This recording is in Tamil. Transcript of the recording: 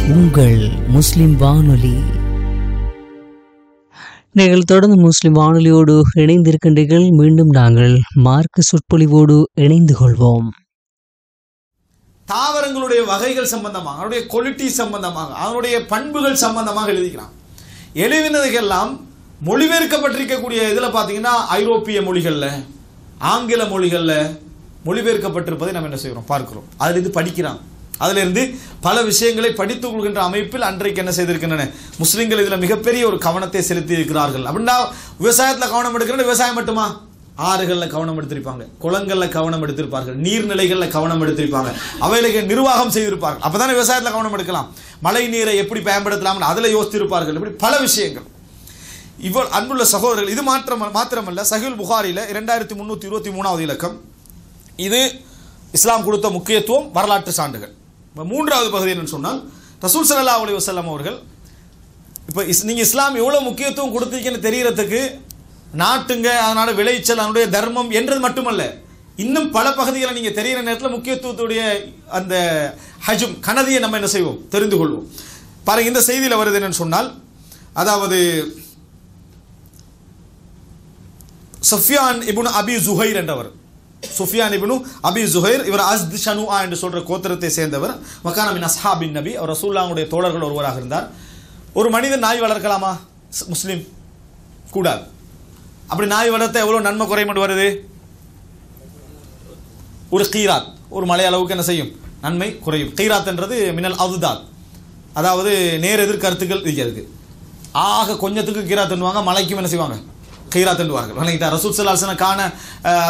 உங்கள் முஸ்லிம் வானொலி நீங்கள் தொடர்ந்து முஸ்லிம் வானொலியோடு இணைந்திருக்கின்றீர்கள் மீண்டும் நாங்கள் மார்க்க சொற்பொழிவோடு இணைந்து கொள்வோம் தாவரங்களுடைய வகைகள் சம்பந்தமாக அவனுடைய குவாலிட்டி சம்பந்தமாக அவனுடைய பண்புகள் சம்பந்தமாக எழுதிக்கிறான் எழுதினதுக்கெல்லாம் மொழிபெயர்க்கப்பட்டிருக்கக்கூடிய இதில் பார்த்தீங்கன்னா ஐரோப்பிய மொழிகளில் ஆங்கில மொழிகளில் மொழிபெயர்க்கப்பட்டிருப்பதை நம்ம என்ன செய்கிறோம் பார்க்கிறோம் அதிலிருந்து படிக்கிறான் அதிலிருந்து பல விஷயங்களை படித்துக் கொள்கின்ற அமைப்பில் அன்றைக்கு என்ன செய்திருக்கின்றன முஸ்லிம்கள் இதில் மிகப்பெரிய ஒரு கவனத்தை செலுத்தி இருக்கிறார்கள் அப்படின்னா விவசாயத்தில் கவனம் எடுக்கிறது விவசாயம் மட்டுமா ஆறுகளில் கவனம் எடுத்திருப்பாங்க குளங்களில் கவனம் எடுத்திருப்பார்கள் நீர்நிலைகளில் கவனம் எடுத்திருப்பாங்க அவைகளுக்கு நிர்வாகம் செய்திருப்பார்கள் அப்பதானே விவசாயத்தில் கவனம் எடுக்கலாம் மழை நீரை எப்படி பயன்படுத்தலாம் அதில் யோசித்திருப்பார்கள் இப்படி பல விஷயங்கள் இவ்வளவு அன்புள்ள சகோதரர்கள் இது மாற்றம் மாத்திரமல்ல சஹில் புகாரில இரண்டாயிரத்தி முந்நூற்றி இருபத்தி மூணாவது இலக்கம் இது இஸ்லாம் கொடுத்த முக்கியத்துவம் வரலாற்று சான்றுகள் இப்போ மூன்றாவது பகுதி என்னன்னு சொன்னால் ரசூல் ஸல்லல்லாஹு அலைஹி வஸல்லம் அவர்கள் இப்போ இஸ் நீங்கள் இஸ்லாம் எவ்வளோ முக்கியத்துவம் கொடுத்தீங்கன்னு தெரியறதுக்கு நாட்டுங்க அதனோட விளைச்சல் அதனுடைய தர்மம் என்றது மட்டுமல்ல இன்னும் பல பகுதிகளை நீங்கள் தெரிகிற நேரத்தில் முக்கியத்துவத்துடைய அந்த ஹஜும் கனதியை நம்ம என்ன செய்வோம் தெரிந்து கொள்வோம் பாருங்க இந்த செய்தியில் வருது என்னன்னு சொன்னால் அதாவது சுஃபியான் இப்னு அபி ஜுஹைர் என்றவர் சுஃபியான் இப்னு அபி ஜுஹைர் இவர் அஸ்த் ஷனுஆ என்று சொல்ற கோத்திரத்தை சேர்ந்தவர் மக்கான மின் அஸ்ஹாபின் நபி அவர் ரசூல்லாவுடைய தோழர்கள் ஒருவராக இருந்தார் ஒரு மனிதன் நாய் வளர்க்கலாமா ஸ்- முஸ்லிம் கூடாது அப்படி நாய் வளர்த்த எவ்வளோ நன்மை குறைமட்டு வருது ஒரு கீராத் ஒரு மலை அளவுக்கு என்ன செய்யும் நன்மை குறையும் கீராத் என்றது மினல் அதுதாத் அதாவது நேர் எதிர் கருத்துக்கள் இருக்கிறது ஆக கொஞ்சத்துக்கு கீராத் தண்டுவாங்க மலைக்கும் என்ன செய்வாங்க கீராத் தண்டுவார்கள் வணங்கிட்டா ரசூல் சல்லாசன காண அஹ்,